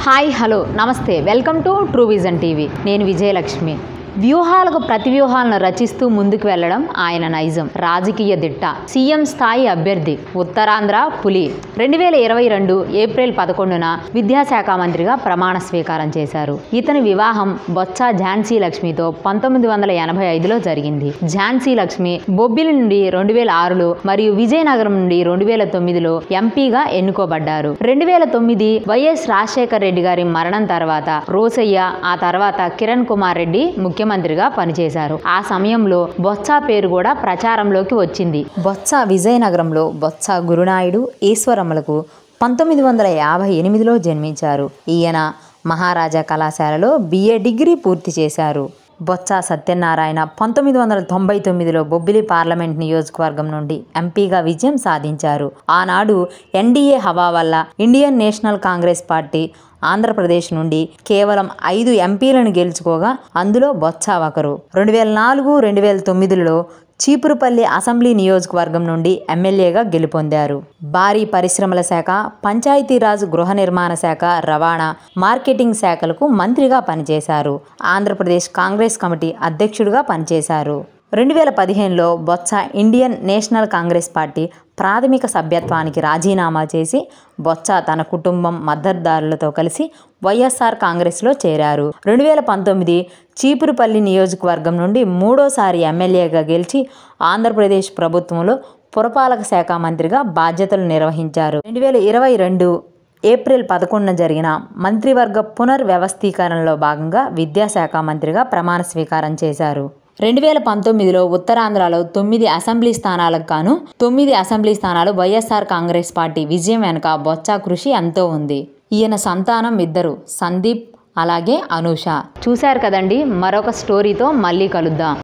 hi hello నమస్తే welcome to true vision TV నేను విజయలక్ష్మి వ్యూహాలకు ప్రతి వ్యూహాలను రచిస్తూ ముందుకు వెళ్ళడం ఆయన నైజం రాజకీయ దిట్ట సీఎం స్థాయి అభ్యర్థి ఉత్తరాంధ్ర పులి రెండు వేల ఇరవై రెండు ఏప్రిల్ పదకొండున విద్యాశాఖ మంత్రిగా ప్రమాణ స్వీకారం చేశారు ఇతని వివాహం బొత్స ఝాన్సీ లక్ష్మితో పంతొమ్మిది వందల ఎనభై ఐదులో జరిగింది ఝాన్సీ లక్ష్మి బొబ్బిలి నుండి రెండు వేల ఆరులో మరియు విజయనగరం నుండి రెండు వేల తొమ్మిదిలో ఎంపీగా ఎన్నుకోబడ్డారు రెండు వేల తొమ్మిది వైఎస్ రాజశేఖర్ రెడ్డి గారి మరణం తర్వాత రోసయ్య ఆ తర్వాత కిరణ్ కుమార్ రెడ్డి ముఖ్యమంత్రిగా పనిచేశారు ఆ సమయంలో బొత్స పేరు కూడా ప్రచారంలోకి వచ్చింది బొత్స విజయనగరంలో బొత్స గురునాయుడు ఈశ్వరమ్మలకు పంతొమ్మిది వందల యాభై ఎనిమిదిలో జన్మించారు ఈయన మహారాజా కళాశాలలో బిఏ డిగ్రీ పూర్తి చేశారు బొత్స సత్యనారాయణ పంతొమ్మిది వందల తొంభై తొమ్మిదిలో బొబ్బిలి పార్లమెంట్ నియోజకవర్గం నుండి ఎంపీగా విజయం సాధించారు ఆనాడు ఎన్డీఏ హవా వల్ల Indian National Congress party Andhra Pradesh నుండి కేవలం ఐదు ఎంపీలను గెలుచుకోగా అందులో బొత్స ఒకరు రెండు వేల నాలుగు రెండు వేల తొమ్మిదిలో చీపురుపల్లి అసెంబ్లీ నియోజకవర్గం నుండి ఎమ్మెల్యేగా గెలుపొందారు భారీ పరిశ్రమల శాఖ పంచాయతీరాజ్ గృహ నిర్మాణ శాఖ రవాణా మార్కెటింగ్ శాఖలకు మంత్రిగా పనిచేశారు ఆంధ్రప్రదేశ్ కాంగ్రెస్ కమిటీ అధ్యక్షుడిగా పనిచేశారు రెండు వేల పదిహేనులో Botsa Indian National Congress party ప్రాథమిక సభ్యత్వానికి రాజీనామా చేసి బొత్స తన కుటుంబం మద్దతుదారులతో కలిసి వైఎస్ఆర్ కాంగ్రెస్లో చేరారు రెండు వేల పంతొమ్మిది చీపురుపల్లి నియోజకవర్గం నుండి మూడోసారి ఎమ్మెల్యేగా గెలిచి ఆంధ్రప్రదేశ్ ప్రభుత్వంలో పురపాలక శాఖ మంత్రిగా బాధ్యతలు నిర్వహించారు రెండు వేల ఇరవై రెండు ఏప్రిల్ పదకొండున జరిగిన మంత్రివర్గ పునర్వ్యవస్థీకరణలో భాగంగా విద్యాశాఖ మంత్రిగా ప్రమాణ స్వీకారం చేశారు రెండు వేల పంతొమ్మిదిలో ఉత్తరాంధ్రలో తొమ్మిది అసెంబ్లీ స్థానాలకు గాను తొమ్మిది అసెంబ్లీ స్థానాలు వైఎస్ఆర్ కాంగ్రెస్ పార్టీ విజయం వెనుక బొత్స కృషి ఎంతో ఉంది ఈయన సంతానం ఇద్దరు సందీప్ అలాగే అనూష చూశారు కదండి మరొక స్టోరీతో మళ్ళీ కలుద్దాం